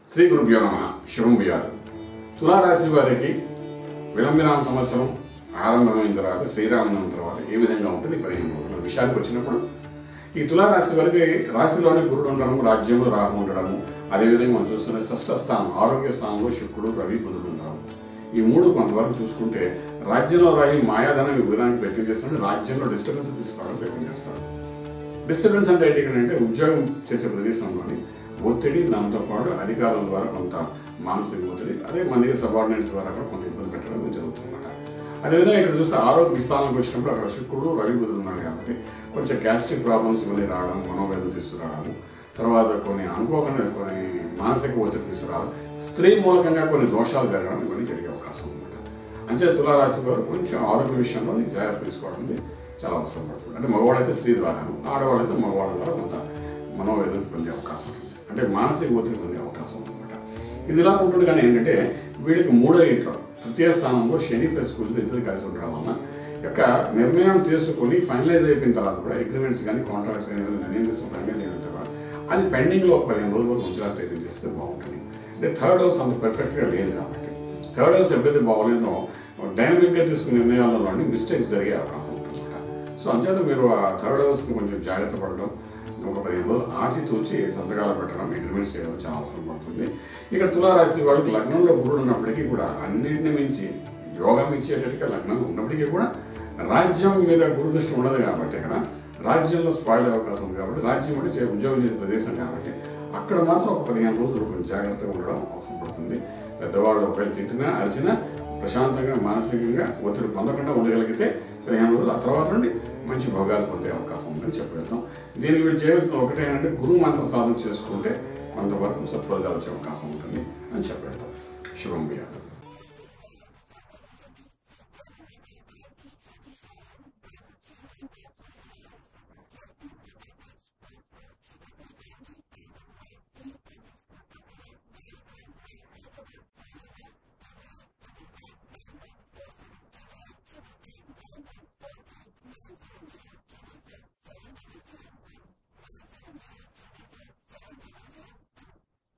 శ్రీ గురుభ్యో నమ శుభం వ్యాధు తులారాశి వారికి విలంబినామ సంవత్సరం ఆరంభమైన తర్వాత శ్రీరామనవమి తర్వాత ఏ విధంగా ఉంటుంది పదిహేను రోజుల విషయానికి వచ్చినప్పుడు ఈ తులారాశి వారికి రాశిలోనే గురుడు ఉండడము రాజ్యంలో రాహు ఉండడము అదేవిధంగా మనం చూస్తున్న షష్ఠ స్థానం ఆరోగ్య స్థానంలో శుక్రుడు రవి బుధుడు ఉండడం ఈ మూడు కొంతవరకు చూసుకుంటే రాజ్యంలో రాయి మాయాధనం వివరానికి ప్రయత్నం చేస్తున్నాడు రాజ్యంలో డిస్టర్బెన్స్ తీసుకురావడానికి ప్రయత్నం చేస్తాడు డిస్టర్బెన్స్ అంటే ఏంటి అంటే ఉద్యోగం చేసే ప్రదేశంలోని ఒత్తిడి దాంతోపాటు అధికారుల ద్వారా కొంత మానసిక ఒత్తిడి అదే మంది సబార్డినేట్స్ ద్వారా కూడా కొంత ఇబ్బంది పెట్టడం జరుగుతుందన్నమాట అదేవిధంగా ఇక్కడ చూస్తే ఆరోగ్య స్థానానికి వచ్చినప్పుడు అక్కడ శుక్రుడు రవి బుధుడు ఉన్నాడు కాబట్టి కొంచెం గ్యాస్ట్రిక్ ప్రాబ్లమ్స్ ఇవన్నీ రావడం మనోవేదన తీసుకురావడం తర్వాత కొన్ని అనుకోకుండా కొన్ని మానసిక ఒత్తిడి తీసుకురావడం స్త్రీ మూలకంగా కొన్ని దోషాలు జరగడం ఇవన్నీ జరిగే అవకాశం ఉందన్నమాట అంతే తులారాశి వారు కొంచెం ఆరోగ్య విషయంలో జాగ్రత్త తీసుకోవడం అనేది చాలా అవసరం పడుతుంది అంటే మగవాళ్ళైతే స్త్రీ ద్వారాను ఆడవాళ్ళైతే మగవాళ్ళ ద్వారా కొంత మనోవేదన పొందే అవకాశం ఉంటుంది అంటే మానసిక ఒత్తిడి పొందే అవకాశం ఉందన్నమాట ఇది ఇలా ఉంటుంది కానీ ఏంటంటే వీళ్ళకి మూడో ఇంట్లో తృతీయ స్థానంలో శని ప్లస్ కుజులు ఇద్దరు కలిసి ఉండడం వలన యొక్క నిర్ణయం తీసుకొని ఫైనలైజ్ అయిపోయిన తర్వాత కూడా అగ్రిమెంట్స్ కానీ కాంట్రాక్ట్స్ కానీ ఏదైనా నిర్ణయం తీసుకుని ఫైనలైజ్ అయిన తర్వాత అది పెండింగ్లో ఒక పదిహేను రోజుల వరకు ఉంచడానికి ప్రయత్నం చేస్తే బాగుంటుంది అంటే థర్డ్ హౌస్ అంత పర్ఫెక్ట్గా లేదు కాబట్టి థర్డ్ హౌస్ ఎప్పుడైతే బాగోలేదో డైనమిక్గా తీసుకునే నిర్ణయాలలోని మిస్టేక్స్ జరిగే అవకాశం ఉంటుంది సో అంచేత మీరు ఆ థర్డ్ హౌస్ని కొంచెం జాగ్రత్త పడడం ఒక పదిహేను రోజులు ఆచితూచి సంతకాలు పెట్టడం అగ్రిమెంట్స్ చేయడం చాలా అవసరం పడుతుంది ఇక్కడ తులారాశి వాళ్ళకి లగ్నంలో గురుడు ఉన్నప్పటికీ కూడా అన్నింటిని మించి యోగం ఇచ్చేటట్టుగా లగ్నం ఉన్నప్పటికీ కూడా రాజ్యం మీద గురుదృష్టి ఉండదు కాబట్టి ఇక్కడ రాజ్యంలో స్పాయిల్ అవకాశం ఉంది కాబట్టి రాజ్యం అంటే చే- ఉద్యోగం చేసే ప్రదేశం కాబట్టి అక్కడ మాత్రం ఒక పదిహేను రోజులు కొంచెం జాగ్రత్తగా ఉండడం అవసరం పడుతుంది పెద్దవాళ్ళు ఒకవేళ తిట్టినా అరిచినా ప్రశాంతంగా మానసికంగా ఒత్తిడి పొందకుండా ఉండగలిగితే పదిహేను రోజులు ఆ తర్వాత నుండి మంచి భోగాలు పొందే అవకాశం ఉందని చెప్పగలుగుతాం దీనికి వీళ్ళు చేయాల్సిన ఒకటేనంటే గురువు మంత్ర సాధన చేసుకుంటే కొంతవరకు సత్ఫలితాలు వచ్చే అవకాశం ఉంటుంది అని చెప్పగలుగుతాం శుభం వ్యాధం